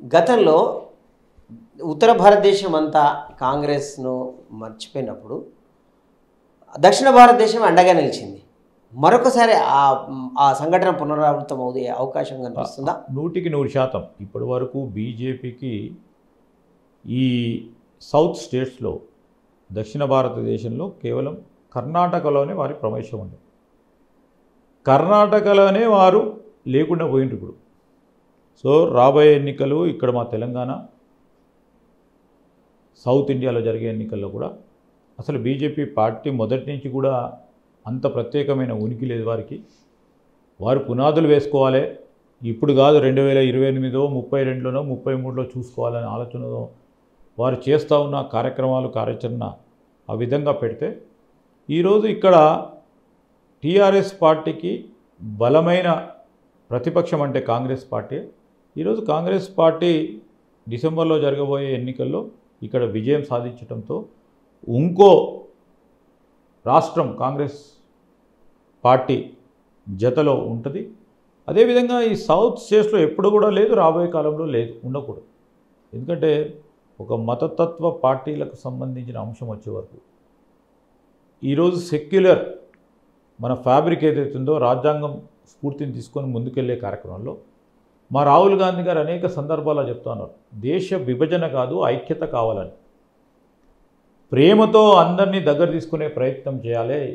గతంలో ఉత్తర భారతదేశం అంతా కాంగ్రెస్ను మర్చిపోయినప్పుడు దక్షిణ భారతదేశం అండగా నిలిచింది మరొకసారి ఆ ఆ సంఘటన పునరావృతం అవుదే అవకాశం కనిపిస్తుందా నూటికి నూరు శాతం ఇప్పటి వరకు బీజేపీకి ఈ సౌత్ స్టేట్స్లో దక్షిణ భారతదేశంలో కేవలం కర్ణాటకలోనే వారి ప్రవేశం ఉంది కర్ణాటకలోనే వారు లేకుండా పోయిండ్రు ఇప్పుడు సో రాబోయే ఎన్నికలు ఇక్కడ మా తెలంగాణ సౌత్ ఇండియాలో జరిగే ఎన్నికల్లో కూడా అసలు బీజేపీ పార్టీ మొదటి నుంచి కూడా అంత ప్రత్యేకమైన ఉనికి లేదు వారికి వారు పునాదులు వేసుకోవాలి ఇప్పుడు కాదు రెండు వేల ఇరవై ఎనిమిదో ముప్పై రెండులోనో ముప్పై మూడులో చూసుకోవాలనే ఆలోచనలో వారు చేస్తూ ఉన్న కార్యక్రమాలు కార్యాచరణ ఆ విధంగా పెడితే ఈరోజు ఇక్కడ టీఆర్ఎస్ పార్టీకి బలమైన ప్రతిపక్షం అంటే కాంగ్రెస్ పార్టీ ఈరోజు కాంగ్రెస్ పార్టీ డిసెంబర్లో జరగబోయే ఎన్నికల్లో ఇక్కడ విజయం సాధించడంతో ఇంకో రాష్ట్రం కాంగ్రెస్ పార్టీ జతలో ఉంటుంది అదేవిధంగా ఈ సౌత్ స్టేట్స్లో ఎప్పుడు కూడా లేదు రాబోయే కాలంలో లేదు ఉండకూడదు ఎందుకంటే ఒక మతతత్వ పార్టీలకు సంబంధించిన అంశం వచ్చే వరకు ఈరోజు సెక్యులర్ మన ఫ్యాబ్రిక్ ఏదైతుందో రాజ్యాంగం స్ఫూర్తిని తీసుకొని ముందుకెళ్లే కార్యక్రమంలో మా రాహుల్ గాంధీ గారు అనేక సందర్భాల్లో చెప్తున్నారు దేశ విభజన కాదు ఐక్యత కావాలని ప్రేమతో అందరినీ దగ్గర తీసుకునే ప్రయత్నం చేయాలి